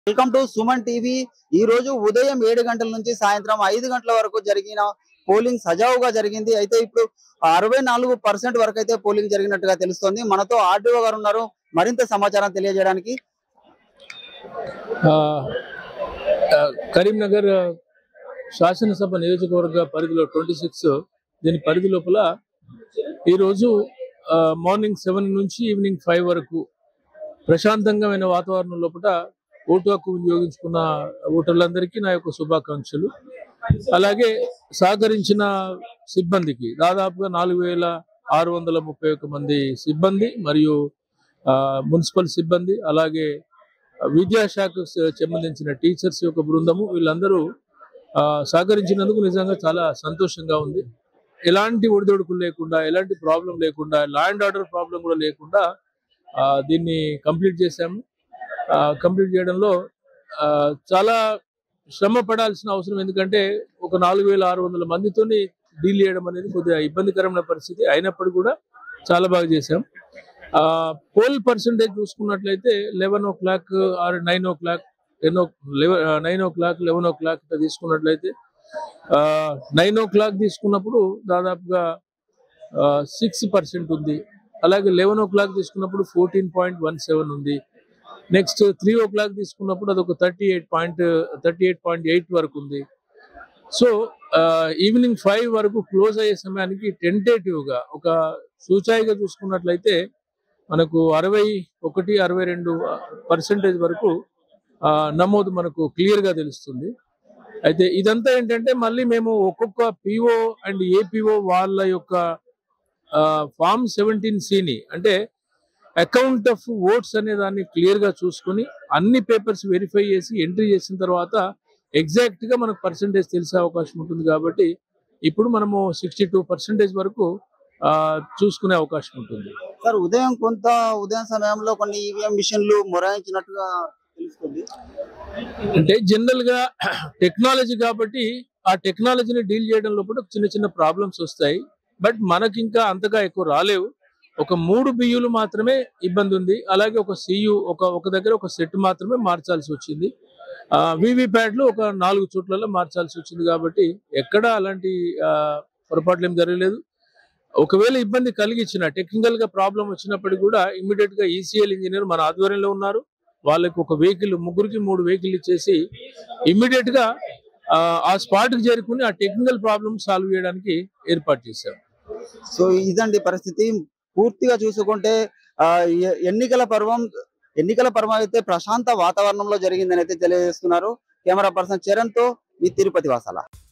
welcome to Suman TV ఈ రోజు ఉదయం ఏడు గంటల నుంచి సాయంత్రం ఐదు గంటల వరకు జరిగిన పోలింగ్ సజావుగా జరిగింది అయితే ఇప్పుడు అరవై నాలుగు పర్సెంట్ వరకు అయితే పోలింగ్ జరిగినట్టుగా తెలుస్తోంది మనతో ఆర్డీఓ గారు ఉన్నారు మరింత సమాచారం తెలియజేయడానికి ఆ, ఆ, కరీంనగర్ ఆ, శాసనసభ నియోజకవర్గ పరిధిలో ట్వంటీ సిక్స్ దీని పరిధి లోపల ఈరోజు ఆ, మార్నింగ్ సెవెన్ నుంచి ఈవినింగ్ ఫైవ్ వరకు ప్రశాంతంగమైన వాతావరణం లోపల ఓటు హక్కు వినియోగించుకున్న ఓటర్లందరికీ నా యొక్క శుభాకాంక్షలు అలాగే సహకరించిన సిబ్బందికి దాదాపుగా నాలుగు వేల ఆరు వందల ముప్పై ఒక్క మంది సిబ్బంది మరియు ఆ, మున్సిపల్ సిబ్బంది అలాగే విద్యాశాఖకు స- సంబంధించిన టీచర్స్ యొక్క బృందము వీళ్ళందరూ ఆ, సహకరించినందుకు నిజంగా చాలా సంతోషంగా ఉంది ఎలాంటి ఒడిదొడుకులు లేకుండా ఎలాంటి ప్రాబ్లం లేకుండా ల్యాండ్ ఆర్డర్ ప్రాబ్లం కూడా లేకుండా ఆ, దీన్ని కంప్లీట్ చేశాము కంప్లీట్ చేయడంలో ఆ, చాలా శ్రమ పడాల్సిన అవసరం ఎందుకంటే ఒక నాలుగు వేల ఆరు వందల మందితోని డీల్ చేయడం అనేది కొద్దిగా ఇబ్బందికరమైన పరిస్థితి అయినప్పటికీ కూడా చాలా బాగా చేశాం పోల్ పర్సంటేజ్ చూసుకున్నట్లయితే eleven o'clock or nine o'clock ten o nine o'clock eleven o'clock ఇట్లా తీసుకున్నట్లయితే నైన్ ఓ క్లాక్ తీసుకున్నప్పుడు దాదాపుగా సిక్స్ పర్సెంట్ ఉంది అలాగే లెవెన్ ఓ క్లాక్ తీసుకున్నప్పుడు ఫోర్టీన్ పాయింట్ వన్ సెవెన్ ఉంది నెక్స్ట్ త్రీ ఓ క్లాక్ తీసుకున్నప్పుడు అదొక thirty eight point thirty eight point eight వరకు ఉంది సో ఈవినింగ్ ఫైవ్ వరకు క్లోజ్ అయ్యే సమయానికి టెంటేటివ్ గా ఒక సూచాయిగా చూసుకున్నట్లయితే మనకు అరవై ఒకటి అరవై రెండు పర్సెంటేజ్ వరకు ఆ, నమోదు మనకు క్లియర్ గా తెలుస్తుంది అయితే ఇదంతా ఏంటంటే మళ్ళీ మేము ఒక్కొక్క పిఓ అండ్ ఏపీఓ వాళ్ళ యొక్క ఫామ్ సెవెంటీన్ సిని అంటే అకౌంట్ ఆఫ్ ఓట్స్ అనే దాన్ని క్లియర్ గా చూసుకుని అన్ని పేపర్స్ వెరిఫై చేసి ఎంట్రీ చేసిన తర్వాత ఎగ్జాక్ట్ గా మనకు పర్సంటేజ్ తెలిసే అవకాశం ఉంటుంది కాబట్టి ఇప్పుడు మనము సిక్స్టీ టూ పర్సెంటేజ్ వరకు ఆ, చూసుకునే అవకాశం ఉంటుంది సార్ ఉదయం కొంత ఉదయం సమయంలో కొన్ని ఈవీఎం మిషన్లు మొరాయించినట్టుగా తెలుస్తుంది అంటే జనరల్ గా టెక్నాలజీ కాబట్టి ఆ టెక్నాలజీని డీల్ చేయడం లోపల చిన్న చిన్న ప్రాబ్లమ్స్ వస్తాయి బట్ మనకి ఇంకా అంతగా ఎక్కువ రాలేవు ఒక మూడు బియ్యులు మాత్రమే ఇబ్బంది ఉంది అలాగే ఒక సియు ఒక ఒక దగ్గర ఒక సెట్ మాత్రమే మార్చాల్సి వచ్చింది వివి ప్యాడ్లు ఒక నాలుగు చోట్లలో మార్చాల్సి వచ్చింది కాబట్టి ఎక్కడ అలాంటి ఆ, పొరపాట్లు ఏం జరగలేదు ఒకవేళ ఇబ్బంది కలిగించిన టెక్నికల్ గా ప్రాబ్లం వచ్చినప్పటికీ కూడా ఇమీడియట్ గా ఈసీఎల్ ఇంజనీర్ మన ఆధ్వర్యంలో ఉన్నారు వాళ్ళకి ఒక వెహికల్ ముగ్గురికి మూడు వెహికల్ ఇచ్చేసి ఇమ్మీడియట్ గా ఆ, ఆ స్పాట్ కి చేరుకుని ఆ టెక్నికల్ ప్రాబ్లమ్ సాల్వ్ చేయడానికి ఏర్పాటు చేశాం సో ఇదండి పరిస్థితి పూర్తిగా చూసుకుంటే ఆ, ఎ- ఎన్నికల పర్వం ఎన్నికల పర్వం అయితే ప్రశాంత వాతావరణంలో జరిగిందని అయితే తెలియజేస్తున్నారు కెమెరా పర్సన్ చరణ్ తో మీ తిరుపతి వాసాల